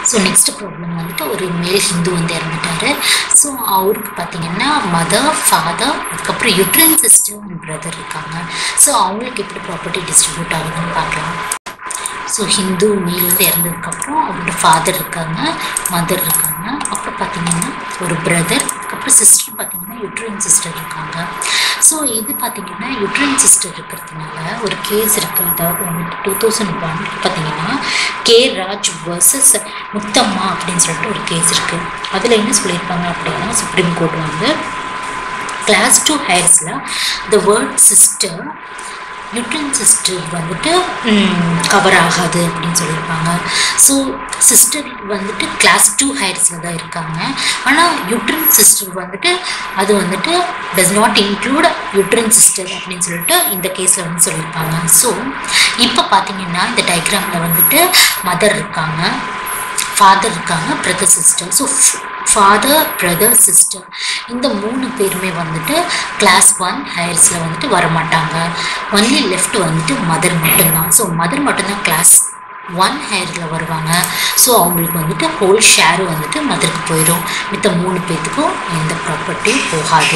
so next problem வந்துட்டு ஒரு மேல் ஹிந்து வந்து இறந்துட்டாரு ஸோ அவருக்கு பார்த்தீங்கன்னா மதர் ஃபாதர் அதுக்கப்புறம் யுட்ரன் சிஸ்டர் அண்ட் பிரதர் இருக்காங்க ஸோ அவங்களுக்கு எப்படி ப்ராப்பர்ட்டி டிஸ்ட்ரிபியூட் ஆகுதுன்னு பார்க்கலாம் ஸோ ஹிந்து மேல் வந்து இறந்ததுக்கப்புறம் அவரோட ஃபாதர் இருக்காங்க மதர் இருக்காங்க அப்புறம் பார்த்தீங்கன்னா ஒரு பிரதர் அதுக்கப்புறம் சிஸ்டர் பார்த்தீங்கன்னா யுட்ரன் சிஸ்டர் இருக்காங்க ஸோ இது பார்த்தீங்கன்னா யுட்ரன் சிஸ்டர் இருக்கிறதுனால ஒரு கேஸ் இருக்குது அதாவது வந்துட்டு டூ தௌசண்ட் ஒன் பார்த்தீங்கன்னா கே ராஜ் வர்சஸ் முத்தம்மா அப்படின்னு சொல்லிட்டு ஒரு கேஸ் இருக்குது அதில் என்ன சொல்லியிருப்பாங்க அப்படின்னா சுப்ரீம் கோர்ட் வந்து கிளாஸ் டூ ஹையர்ஸில் the word sister uterine sister வந்துட்டு கவர் ஆகாது அப்படின்னு சொல்லியிருப்பாங்க ஸோ சிஸ்டர் வந்துட்டு கிளாஸ் டூ ஹையர்ஸில் தான் இருக்காங்க ஆனால் யூட்ரன் சிஸ்டர் வந்துட்டு அது வந்துட்டு does not include uterine sister அப்படின்னு சொல்லிட்டு இந்த கேஸில் வந்து சொல்லியிருப்பாங்க ஸோ இப்போ பார்த்தீங்கன்னா இந்த டயக்ராமில் வந்துட்டு மதர் இருக்காங்க ஃபாதர் இருக்காங்க brother sister so father brother sister இந்த மூணு பேருமே வந்துட்டு கிளாஸ் ஒன் ஹையர்ஸில் வந்துட்டு வரமாட்டாங்க ஒன்லி லெஃப்ட் வந்துட்டு மதர் மட்டும்தான் ஸோ மதர் மட்டும்தான் கிளாஸ் ஒன் ஹையரில் வருவாங்க ஸோ அவங்களுக்கு வந்துட்டு ஹோல் ஷேரும் வந்துட்டு மதருக்கு போயிடும் மித்த மூணு பேர்த்துக்கும் எந்த ப்ராப்பர்ட்டியும் போகாது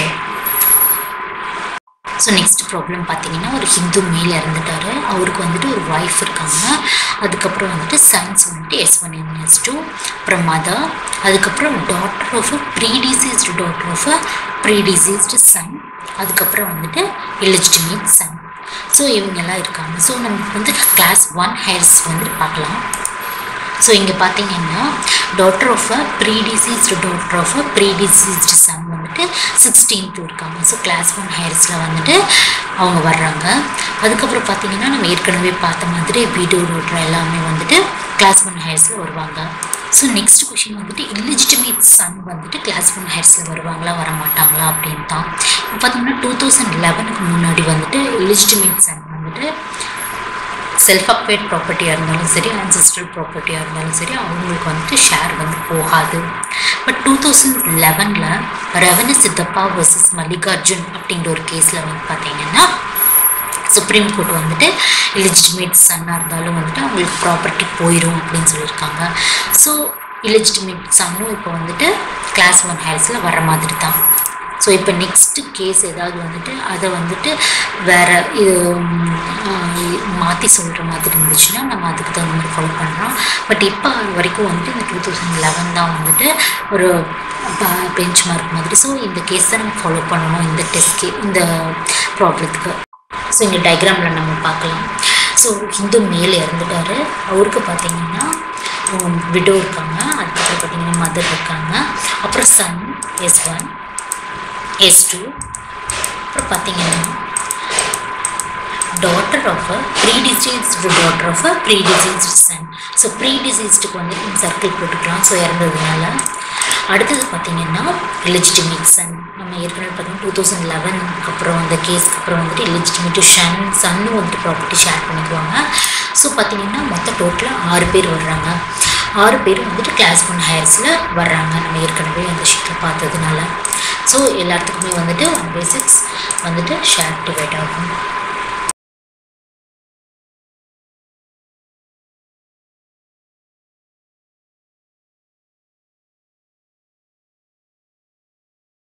ஸோ நெக்ஸ்ட் ப்ராப்ளம் பார்த்தீங்கன்னா ஒரு ஹிந்து மேல் இறந்துட்டாரு அவருக்கு வந்துட்டு ஒரு ஒய்ஃப் இருக்காங்க அதுக்கப்புறம் வந்துட்டு சன்ஸ் வந்துட்டு S one and S two அப்புறம் மதர் அதுக்கப்புறம் daughter of a predeceased daughter of a predeceased son அதுக்கப்புறம் வந்துட்டு இலிஜிட்டிமேட் சன் ஸோ இவங்கெல்லாம் இருக்காங்க ஸோ நமக்கு வந்து கிளாஸ் ஒன் ஹேர்ஸ் வந்துட்டு பார்க்கலாம் ஸோ இங்கே பார்த்தீங்கன்னா daughter of a predeceased daughter of a predeceased son வந்துட்டு சிக்ஸ்டீன்த் இருக்காங்க ஸோ கிளாஸ் ஒன் ஹையர்ஸில் வந்துட்டு அவங்க வர்றாங்க அதுக்கப்புறம் பார்த்தீங்கன்னா நம்ம ஏற்கனவே பார்த்த மாதிரி வீடியோ டாட்டர் எல்லாமே வந்துட்டு கிளாஸ் ஒன் ஹையர்ஸில் வருவாங்க ஸோ நெக்ஸ்ட் கொஷின் வந்துட்டு இல்லிஜிட்டிமேட் சன் வந்துட்டு கிளாஸ் ஒன் ஹையர்ஸில் வருவாங்களா வர மாட்டாங்களா அப்படின்னு தான் இப்போ பார்த்தீங்கன்னா டூ தௌசண்ட் லெவனுக்கு முன்னாடி வந்துட்டு இல்லிஜிட்டிமேட் சன் வந்துட்டு செல்ஃப் அக்வேட் ப்ராப்பர்ட்டியாக இருந்தாலும் சரி அன்சிஸ்டல் ப்ராப்பர்ட்டியாக இருந்தாலும் சரி அவங்களுக்கு வந்துட்டு ஷேர் வந்து போகாது பட் டூ தௌசண்ட் லெவனில் ரெவன்யூ சித்தப்பா வர்சஸ் மல்லிகார்ஜுன் அப்படிங்கிற ஒரு கேஸில் வந்து பார்த்தீங்கன்னா சுப்ரீம் கோர்ட் வந்துட்டு இலிஜிட்டிமேட் சன்னாக இருந்தாலும் வந்துட்டு அவங்களுக்கு ப்ராப்பர்ட்டி போயிடும் அப்படின்னு சொல்லியிருக்காங்க ஸோ இலிஜிட்டிமேட் சன்னும் இப்போ வந்துட்டு கிளாஸ் ஒன் ஹேர்ஸில் வர மாதிரி தான் ஸோ இப்போ நெக்ஸ்ட்டு கேஸ் ஏதாவது வந்துட்டு அதை வந்துட்டு வேறு இது மாற்றி சொல்கிற மாதிரி இருந்துச்சுன்னா நம்ம அதுக்கு தகுந்த மாதிரி ஃபாலோ பண்ணுறோம் பட் இப்போ வரைக்கும் வந்துட்டு இந்த டூ தௌசண்ட் லெவன் தான் வந்துட்டு ஒரு பெஞ்ச் மார்க் மாதிரி ஸோ இந்த கேஸ் தான் நம்ம ஃபாலோ பண்ணணும் இந்த டெஸ்ட் கே இந்த ப்ராப்ளத்துக்கு ஸோ இங்கே டயக்ராமில் நம்ம பார்க்கலாம் ஸோ ஹிந்து மேல் இறந்துட்டாரு அவருக்கு பார்த்தீங்கன்னா விடோ இருக்காங்க அதுக்கப்புறம் பார்த்தீங்கன்னா மதர் இருக்காங்க அப்புறம் son S one S two அப்புறம் பார்த்தீங்கன்னா daughter of a predeceased daughter of a predeceased son so ப்ரீடிசீஸ்டுக்கு வந்து சர்க்கிள் போட்டுக்கலாம் ஸோ இறந்ததுனால அடுத்தது பார்த்தீங்கன்னா இலிஜிட்டிமேட் சன் நம்ம ஏற்கனவே பார்த்தீங்கன்னா டூ தௌசண்ட் லெவனுக்கு அப்புறம் அந்த கேஸ்க்கு அப்புறம் வந்துட்டு இலிஜிட்டிமேட்டு ஷன் சன்னும் வந்துட்டு ப்ராப்பர்ட்டி ஷேர் பண்ணிக்குவாங்க ஸோ பார்த்தீங்கன்னா மொத்தம் டோட்டலாக ஆறு பேர் வர்றாங்க ஆறு பேர் வந்துட்டு கிளாஸ் ஒன் ஹையர்ஸில் வர்றாங்க நம்ம ஏற்கனவே அந்த ஷீட்டில் பார்த்ததுனால ஸோ எல்லாத்துக்குமே வந்துட்டு ஒன் பை சிக்ஸ் வந்துட்டு ஷேர் டிவைட் ஆகும்